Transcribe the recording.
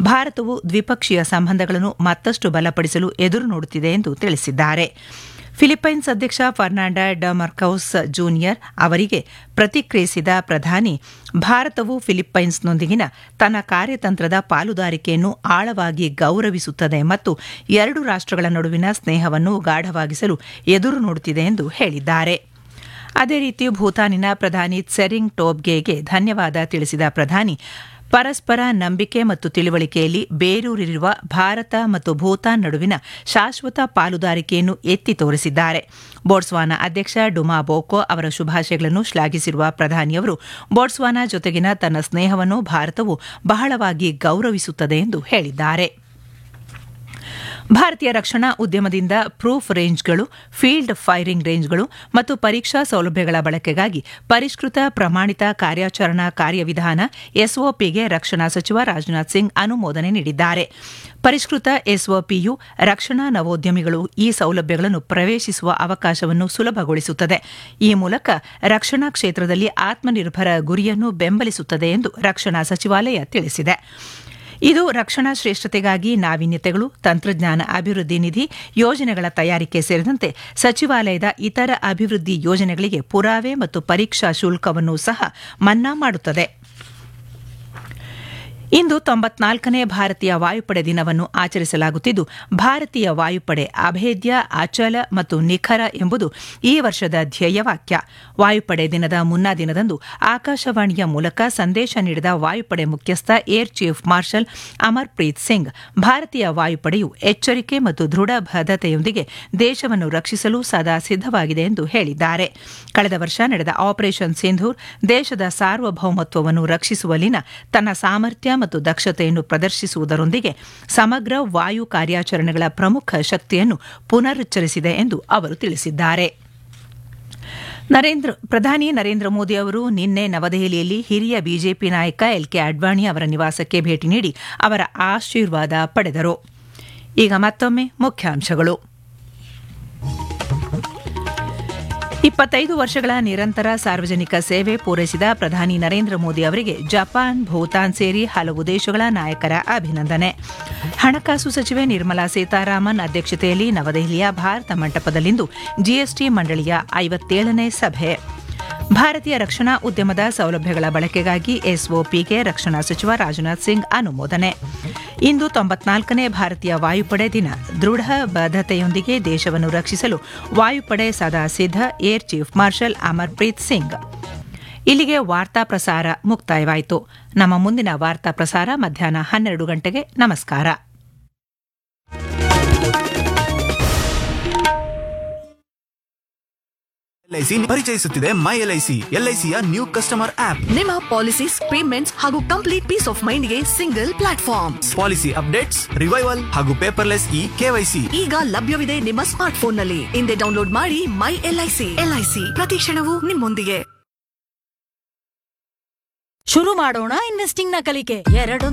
ಭಾರತವು ದ್ವಿಪಕ್ಷೀಯ ಸಂಬಂಧಗಳನ್ನು ಮತ್ತಷ್ಟು ಬಲಪಡಿಸಲು ಎದುರು ನೋಡುತ್ತಿದೆ ಎಂದು ತಿಳಿಸಿದ್ದಾರೆ ಫಿಲಿಪೈನ್ಸ್ ಅಧ್ಯಕ್ಷ ಫರ್ನಾಂಡ ಡ ಮರ್ಕೌಸ್ ಜೂನಿಯರ್ ಅವರಿಗೆ ಪ್ರತಿಕ್ರಿಯಿಸಿದ ಪ್ರಧಾನಿ ಭಾರತವು ಫಿಲಿಪ್ಪೈನ್ಸ್ನೊಂದಿಗಿನ ತನ್ನ ಕಾರ್ಯತಂತ್ರದ ಪಾಲುದಾರಿಕೆಯನ್ನು ಆಳವಾಗಿ ಗೌರವಿಸುತ್ತದೆ ಮತ್ತು ಎರಡು ರಾಷ್ಟ್ರಗಳ ನಡುವಿನ ಸ್ನೇಹವನ್ನು ಗಾಢವಾಗಿಸಲು ಎದುರು ನೋಡುತ್ತಿದೆ ಎಂದು ಹೇಳಿದ್ದಾರೆ ಅದೇ ರೀತಿ ಭೂತಾನಿನ ಪ್ರಧಾನಿ ಸೆರಿಂಗ್ ಟೋಬ್ಗೆಗೆ ಧನ್ಯವಾದ ತಿಳಿಸಿದ ಪ್ರಧಾನಿ ಪರಸ್ಪರ ನಂಬಿಕೆ ಮತ್ತು ತಿಳುವಳಿಕೆಯಲ್ಲಿ ಬೇರೂರಿರುವ ಭಾರತ ಮತ್ತು ಭೂತಾನ್ ನಡುವಿನ ಶಾಶ್ವತ ಪಾಲುದಾರಿಕೆಯನ್ನು ಎತ್ತಿ ತೋರಿಸಿದ್ದಾರೆ ಬೋಟ್ಸ್ವಾನಾ ಅಧ್ಯಕ್ಷ ಡುಮಾ ಬೋಕೋ ಅವರ ಶುಭಾಶಯಗಳನ್ನು ಶ್ಲಾಘಿಸಿರುವ ಪ್ರಧಾನಿಯವರು ಬೋಟ್ಸ್ವಾನಾ ಜೊತೆಗಿನ ತನ್ನ ಸ್ನೇಹವನ್ನು ಭಾರತವು ಬಹಳವಾಗಿ ಗೌರವಿಸುತ್ತದೆ ಎಂದು ಹೇಳಿದ್ದಾರೆ ಭಾರತೀಯ ರಕ್ಷಣಾ ಉದ್ಯಮದಿಂದ ಪ್ರೂಫ್ ರೇಂಜ್ಗಳು ಫೀಲ್ಡ್ ಫೈರಿಂಗ್ ರೇಂಜ್ಗಳು ಮತ್ತು ಪರೀಕ್ಷಾ ಸೌಲಭ್ಯಗಳ ಬಳಕೆಗಾಗಿ ಪರಿಷ್ಕೃತ ಪ್ರಮಾಣಿತ ಕಾರ್ಯಾಚರಣಾ ಕಾರ್ಯವಿಧಾನ ಎಸ್ಒಪಿಗೆ ರಕ್ಷಣಾ ಸಚಿವ ರಾಜನಾಥ್ ಸಿಂಗ್ ಅನುಮೋದನೆ ನೀಡಿದ್ದಾರೆ ಪರಿಷ್ಕೃತ ಎಸ್ಒಪಿಯು ರಕ್ಷಣಾ ನವೋದ್ಯಮಿಗಳು ಈ ಸೌಲಭ್ಯಗಳನ್ನು ಪ್ರವೇಶಿಸುವ ಅವಕಾಶವನ್ನು ಸುಲಭಗೊಳಿಸುತ್ತದೆ ಈ ಮೂಲಕ ರಕ್ಷಣಾ ಕ್ಷೇತ್ರದಲ್ಲಿ ಆತ್ಮನಿರ್ಭರ ಗುರಿಯನ್ನು ಬೆಂಬಲಿಸುತ್ತದೆ ಎಂದು ರಕ್ಷಣಾ ಸಚಿವಾಲಯ ತಿಳಿಸಿದೆ ಇದು ರಕ್ಷಣಾ ಶ್ರೇಷ್ಠತೆಗಾಗಿ ನಾವೀನ್ಯತೆಗಳು ತಂತ್ರಜ್ಞಾನ ಅಭಿವೃದ್ಧಿ ನಿಧಿ ಯೋಜನೆಗಳ ತಯಾರಿಕೆ ಸೇರಿದಂತೆ ಸಚಿವಾಲಯದ ಇತರ ಅಭಿವೃದ್ಧಿ ಯೋಜನೆಗಳಿಗೆ ಪುರಾವೆ ಮತ್ತು ಪರೀಕ್ಷಾ ಶುಲ್ಕವನ್ನು ಸಹ ಮನ್ನಾ ಮಾಡುತ್ತದೆ ಇಂದು ತೊಂಬತ್ನಾಲ್ಕನೇ ಭಾರತೀಯ ವಾಯುಪಡೆ ದಿನವನ್ನು ಆಚರಿಸಲಾಗುತ್ತಿದ್ದು ಭಾರತೀಯ ವಾಯುಪಡೆ ಅಭೇದ್ಯ ಅಚಲ ಮತ್ತು ನಿಖರ ಎಂಬುದು ಈ ವರ್ಷದ ಧ್ಯೇಯವಾಕ್ಯ ವಾಯುಪಡೆ ದಿನದ ಮುನ್ನಾ ದಿನದಂದು ಆಕಾಶವಾಣಿಯ ಮೂಲಕ ಸಂದೇಶ ನೀಡಿದ ವಾಯುಪಡೆ ಮುಖ್ಯಸ್ಥ air chief marshal Amarpreet Singh ಭಾರತೀಯ ವಾಯುಪಡೆಯು ಎಚ್ಚರಿಕೆ ಮತ್ತು ದೃಢ ಬದ್ಧತೆಯೊಂದಿಗೆ ದೇಶವನ್ನು ರಕ್ಷಿಸಲು ಸದಾ ಸಿದ್ದವಾಗಿದೆ ಎಂದು ಹೇಳಿದ್ದಾರೆ ಕಳೆದ ವರ್ಷ ನಡೆದ ಆಪರೇಷನ್ ಸಿಂಧೂರ್ ದೇಶದ ಸಾರ್ವಭೌಮತ್ವವನ್ನು ರಕ್ಷಿಸುವಲ್ಲಿನ ತನ್ನ ಸಾಮರ್ಥ್ಯ ಮತ್ತು ದಕ್ಷತೆಯನ್ನು ಪ್ರದರ್ಶಿಸುವುದರೊಂದಿಗೆ ಸಮಗ್ರ ವಾಯು ಕಾರ್ಯಾಚರಣೆಗಳ ಪ್ರಮುಖ ಶಕ್ತಿಯನ್ನು ಪುನರುಚ್ಚರಿಸಿದೆ ಎಂದು ಅವರು ತಿಳಿಸಿದ್ದಾರೆ ನರೇಂದ್ರ ಪ್ರಧಾನಿ ನರೇಂದ್ರ ಮೋದಿ ಅವರು ನಿನ್ನೆ ನವದೆಹಲಿಯಲ್ಲಿ ಹಿರಿಯ ಬಿಜೆಪಿ ನಾಯಕ ಎಲ್ ಕೆ ಅಡ್ವಾಣಿ ಅವರ ನಿವಾಸಕ್ಕೆ ಭೇಟಿ ನೀಡಿ ಅವರ ಆಶೀರ್ವಾದ ಪಡೆದರು ಈಗ ಮತ್ತೊಮ್ಮೆ ಮುಖ್ಯಾಂಶಗಳು ಇಪ್ಪತ್ತೈದು ವರ್ಷಗಳ ನಿರಂತರ ಸಾರ್ವಜನಿಕ ಸೇವೆ ಪೂರೈಸಿದ ಪ್ರಧಾನಿ ನರೇಂದ್ರ ಮೋದಿ ಅವರಿಗೆ ಜಪಾನ್ ಭೂತಾನ್ ಸೇರಿ ಹಲವು ದೇಶಗಳ ನಾಯಕರ ಅಭಿನಂದನೆ ಹಣಕಾಸು ಸಚಿವೆ ನಿರ್ಮಲಾ ಸೀತಾರಾಮನ್ ಅಧ್ಯಕ್ಷತೆಯಲ್ಲಿ ನವದೆಹಲಿಯ ಭಾರತ ಮಂಟಪದಲ್ಲಿಂದು ಜಿಎಸ್ಟಿ ಮಂಡಳಿಯ ಐವತ್ತೇಳನೇ ಸಭೆ ಭಾರತೀಯ ರಕ್ಷಣಾ ಉದ್ಯಮದ ಸೌಲಭ್ಯಗಳ ಬಳಕೆಗಾಗಿ ಎಸ್ಒಪಿಗೆ ರಕ್ಷಣಾ ಸಚಿವ ರಾಜನಾಥ್ ಸಿಂಗ್ ಅನುಮೋದನೆ ಇಂದು ತೊಂಬತ್ನಾಲ್ಕನೇ ಭಾರತೀಯ ವಾಯುಪಡೆ ದಿನ ದೃಢ ಬದ್ಧತೆಯೊಂದಿಗೆ ದೇಶವನ್ನು ರಕ್ಷಿಸಲು ವಾಯುಪಡೆ ಸದಾ ಸಿದ್ಧ air chief marshal Amarpreet Singh ಇಲ್ಲಿಗೆ ವಾರ್ತಾ ಪ್ರಸಾರ ಮುಕ್ತಾಯವಾಯಿತು ನಮ್ಮ ಮುಂದಿನ ವಾರ್ತಾ ಪ್ರಸಾರ ಮಧ್ಯಾಹ್ನ ಹನ್ನೆರಡು ಗಂಟೆಗೆ ನಮಸ್ಕಾರ ಎಲ್ಐಸಿ ಪರಿಚಯಿಸುತ್ತಿದೆ ಮೈ ಎಲ್ಐಸಿ ಎಲ್ಐಸಿಯ ನ್ಯೂ ಕಸ್ಟಮರ್ ಆಪ್ ನಿಮ್ಮ ಪಾಲಿಸೀಸ್ ಪೇಮೆಂಟ್ಸ್ ಹಾಗೂ ಕಂಪ್ಲೀಟ್ ಪೀಸ್ ಆಫ್ ಮೈಂಡ್ಗೆ single platform policy updates revival ಹಾಗೂ ಪೇಪರ್ಲೆಸ್ ಇ ಕೆವೈಸಿ ಈಗ ಲಭ್ಯವಿದೆ ನಿಮ್ಮ ಸ್ಮಾರ್ಟ್ ಫೋನ್ ನಲ್ಲಿ ಹಿಂದೆ ಡೌನ್ಲೋಡ್ ಮಾಡಿ ಮೈ ಎಲ್ಐಸಿ ಎಲ್ಐಸಿ ಪ್ರತಿ ಕ್ಷಣವೂ ನಿಮ್ಮೊಂದಿಗೆ ಶುರು ಮಾಡೋಣ ಇನ್ವೆಸ್ಟಿಂಗ್ ನ ಕಲಿಕೆ ಎರಡು